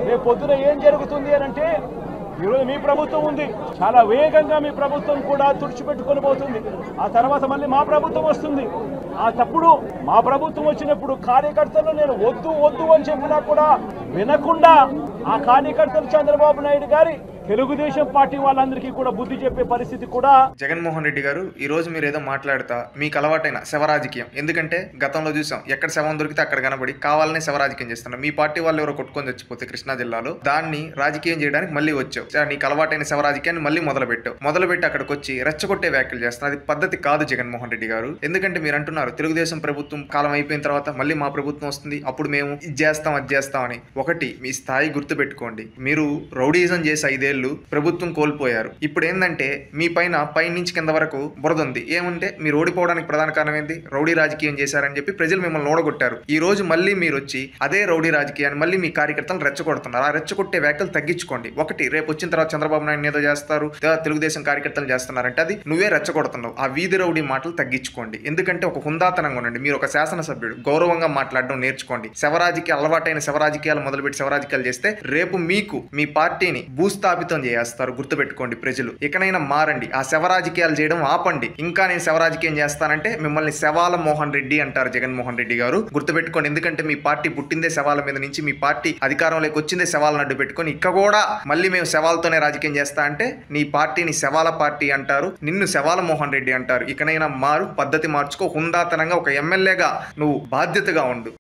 రేపు పొద్దున ఏం జరుగుతుంది అని అంటే ఈరోజు మీ ప్రభుత్వం ఉంది చాలా వేగంగా మీ ప్రభుత్వం కూడా తుడిచిపెట్టుకొని పోతుంది ఆ తర్వాత మళ్ళీ మా ప్రభుత్వం వస్తుంది ఆ తప్పుడు మా ప్రభుత్వం వచ్చినప్పుడు కార్యకర్తలు నేను వద్దు వద్దు అని చెప్పినా కూడా వినకుండా ఆ కార్యకర్తలు చంద్రబాబు నాయుడు గారి తెలుగుదేశం పార్టీ వాళ్ళందరికీ కూడా బుద్ధి చెప్పే పరిస్థితి కూడా జగన్మోహన్ రెడ్డి గారు ఈ రోజు మీరు ఏదో మాట్లాడతా మీకు అలవాటైన శవ రాజకీయం ఎందుకంటే గతంలో చూసాం ఎక్కడ శవం దొరికితే అక్కడ కనబడి కావాలనే శవ రాజకీయం చేస్తున్నారు మీ పార్టీ వాళ్ళు ఎవరో కొట్టుకొని చచ్చిపోతే కృష్ణా జిల్లాలో దాన్ని రాజకీయం చేయడానికి మళ్ళీ వచ్చావు సరే, నీకు అలవాటైన శవ రాజకీయాన్ని మళ్ళీ మొదలు పెట్టావు మొదలు పెట్టి అక్కడికి వచ్చి రెచ్చగొట్టే వ్యాఖ్యలు చేస్తున్నారు అది పద్ధతి కాదు జగన్మోహన్ రెడ్డి గారు ఎందుకంటే మీరు అంటున్నారు తెలుగుదేశం ప్రభుత్వం కాలం అయిపోయిన తర్వాత మళ్ళీ మా ప్రభుత్వం వస్తుంది అప్పుడు మేము ఇది చేస్తాం అది చేస్తాం అని ఒకటి మీ స్థాయి గుర్తు పెట్టుకోండి మీరు రౌడీజం చేసి ఐదేళ్లు ప్రభుత్వం కోల్పోయారు ఇప్పుడు ఏంటంటే మీ పైన పై నుంచి కింద వరకు బురద ఉంది ఏమంటే మీరు ఓడిపోవడానికి ప్రధాన కారణం ఏంది రౌడీ రాజకీయం చేశారని చెప్పి ప్రజలు మిమ్మల్ని ఓడగొట్టారు ఈ రోజు మళ్ళీ మీరు వచ్చి అదే రౌడీ రాజకీయాన్ని మళ్ళీ మీ కార్యకర్తలు రెచ్చగొడుతున్నారు ఆ రెచ్చగొట్టే వ్యాఖ్యలు తగ్గించుకోండి ఒకటి రేపు వచ్చిన తర్వాత చంద్రబాబు నాయుడు ఏదో చేస్తారు లేదా తెలుగుదేశం కార్యకర్తలు చేస్తున్నారంటే అది నువ్వే రెచ్చగొడుతున్నావు ఆ వీధి రౌడీ మాటలు తగ్గించుకోండి ఎందుకంటే ఒక హుందాతనంగా ఉండండి మీరు ఒక శాసనసభ్యుడు గౌరవంగా మాట్లాడడం నేర్చుకోండి శవరాజకీయ అలవాటైన శవరాజకీయాలు మొదలుపెట్టి శవరాజకీయాలు చేస్తే రేపు మీకు మీ పార్టీని భూస్థాపితం చేస్తారు గుర్తుపెట్టుకోండి ప్రజలు ఇకనైనా మారండి ఆ శవరాజకీయాలు చేయడం ఆపండి ఇంకా నేను శవరాజకీయం చేస్తానంటే మిమ్మల్ని శవాల మోహన్ రెడ్డి అంటారు జగన్మోహన్ రెడ్డి గారు గుర్తుపెట్టుకోండి ఎందుకంటే మీ పార్టీ పుట్టిందే శవాల మీద నుంచి మీ పార్టీ అధికారంలోకి వచ్చిందే శవాలను అడ్డు పెట్టుకొని ఇక్క కూడా మళ్ళీ మేము శవాలతోనే రాజకీయం చేస్తా అంటే నీ పార్టీని శవాల పార్టీ అంటారు నిన్ను శవాల మోహన్ రెడ్డి అంటారు ఇకనైనా మారు పద్ధతి మార్చుకో హుందాతనంగా ఒక ఎమ్మెల్యేగా నువ్వు బాధ్యతగా ఉండు